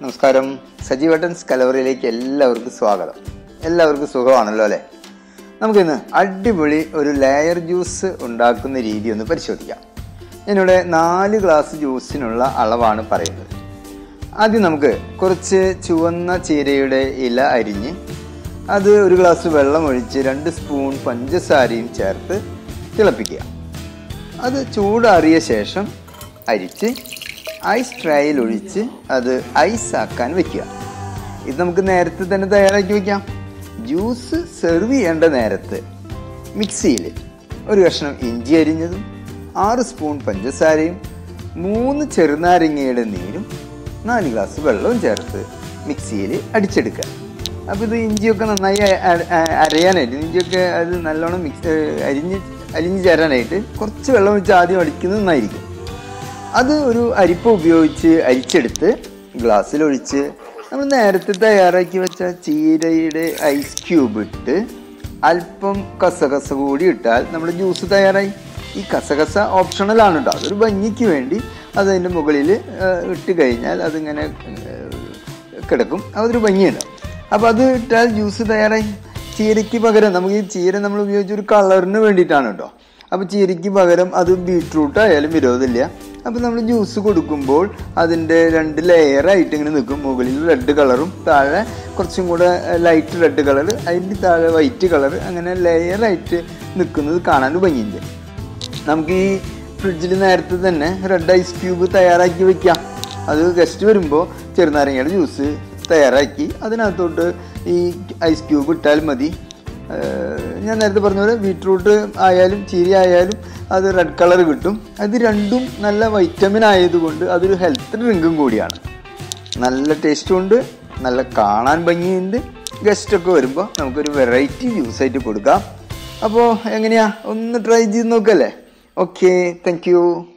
നമസ്കാരം സജീവട്ടൻസ് കലവറിയിലേക്ക് എല്ലാവർക്കും സ്വാഗതം എല്ലാവർക്കും സുഖമാണല്ലോ അല്ലേ നമുക്കിന്ന് അടിപൊളി ഒരു ലെയർ ജ്യൂസ് ഉണ്ടാക്കുന്ന രീതി ഒന്ന് പരിശോധിക്കാം ഞാനിവിടെ നാല് ഗ്ലാസ് ജ്യൂസിനുള്ള അളവാണ് പറയുന്നത് ആദ്യം നമുക്ക് കുറച്ച് ചുവന്ന ചീരയുടെ ഇല അരിഞ്ഞ് അത് ഒരു ഗ്ലാസ് വെള്ളം ഒഴിച്ച് രണ്ട് സ്പൂൺ പഞ്ചസാരയും ചേർത്ത് തിളപ്പിക്കുക അത് ചൂടാറിയ ശേഷം അരിച്ച് ഐസ് ട്രേയിൽ ഒഴിച്ച് അത് ഐസ് ആക്കാൻ വെക്കുക ഇത് നമുക്ക് നേരത്തെ തന്നെ തയ്യാറാക്കി വെക്കാം ജ്യൂസ് സെർവ് ചെയ്യേണ്ട നേരത്ത് മിക്സിയിൽ ഒരു കഷ്ണം ഇഞ്ചി അരിഞ്ഞതും ആറ് സ്പൂൺ പഞ്ചസാരയും മൂന്ന് ചെറുനാരങ്ങയുടെ നീരും നാല് ഗ്ലാസ് വെള്ളവും ചേർത്ത് മിക്സിയിൽ അടിച്ചെടുക്കുക അപ്പോൾ ഇത് ഇഞ്ചിയൊക്കെ നന്നായി അ- അ- അ- അരയാനായിട്ട് ഇഞ്ചിയൊക്കെ അത് നല്ലോണം മിക്സ് അരിഞ്ഞ് അരിഞ്ഞ് ചേരാനായിട്ട് കുറച്ച് വെള്ളം ഒഴിച്ച് ആദ്യം അടിക്കുന്നത് നന്നായിരിക്കും അത് ഒരു അരിപ്പ ഉപയോഗിച്ച് അരിച്ചെടുത്ത് ഗ്ലാസ്സിലൊഴിച്ച് നമ്മൾ നേരത്തെ തയ്യാറാക്കി വെച്ച ചീരയുടെ ഐസ് ക്യൂബ് ഇട്ട് അല്പം കസകസ കൂടി ഇട്ടാൽ നമ്മുടെ ജ്യൂസ് തയ്യാറായി ഈ കസകസ ഓപ്ഷണലാണ് കേട്ടോ അതൊരു ഭംഗിക്ക് വേണ്ടി അതതിൻ്റെ മുകളിൽ ഇട്ട് കഴിഞ്ഞാൽ അതിങ്ങനെ ഏഹ്, കിടക്കും അതൊരു ഭംഗിയാണ് അപ്പോൾ അത് ഇട്ടാൽ ജ്യൂസ് തയ്യാറായി ചീരയ്ക്ക് പകരം നമുക്ക് ഈ ചീര നമ്മൾ ഉപയോഗിച്ച ഒരു കളറിന് വേണ്ടിയിട്ടാണ് കേട്ടോ അപ്പോൾ ചീരയ്ക്ക് പകരം അത് ബീട്രൂട്ട് ആയാലും വിരോധമില്ല അപ്പോൾ നമ്മൾ ജ്യൂസ് കൊടുക്കുമ്പോൾ അതിൻ്റെ രണ്ട് ലെയറായിട്ട് ഇങ്ങനെ നിൽക്കും മുകളിൽ റെഡ് കളറും താഴെ കുറച്ചും കൂടെ ലൈറ്റ് റെഡ് കളർ അതിൻ്റെ താഴെ വൈറ്റ് കളർ അങ്ങനെ ലെയറായിട്ട് നിൽക്കുന്നത് കാണാൻ ഭംഗിയുണ്ട് നമുക്ക് ഈ ഫ്രിഡ്ജിൽ നേരത്തെ തന്നെ റെഡ് ഐസ് ക്യൂബ് തയ്യാറാക്കി വെക്കാം അത് ഗസ്റ്റ് വരുമ്പോൾ ചെറുനാരങ്ങയുടെ ജ്യൂസ് തയ്യാറാക്കി അതിനകത്തോട്ട് ഈ ഐസ് ക്യൂബ് ഇട്ടാൽ മതി ഏഹ് ഞാൻ നേരത്തെ പറഞ്ഞ പോലെ ബീട്രൂട്ട് ആയാലും ചീര ആയാലും അത് റെഡ് കളർ കിട്ടും അത് രണ്ടും നല്ല വൈറ്റമിൻ ആയതുകൊണ്ട് അതൊരു ഹെൽത്ത് ഡ്രിങ്കും കൂടിയാണ് നല്ല ടേസ്റ്റും ഉണ്ട് നല്ല കാണാൻ ഭംഗിയുണ്ട് ഗസ്റ്റൊക്കെ വരുമ്പോൾ നമുക്കൊരു വെറൈറ്റി ജ്യൂസ് ആയിട്ട് കൊടുക്കാം അപ്പോൾ എങ്ങനെയാ ഒന്ന് ട്രൈ ചെയ്ത് നോക്കല്ലേ ഓക്കെ താങ്ക് യു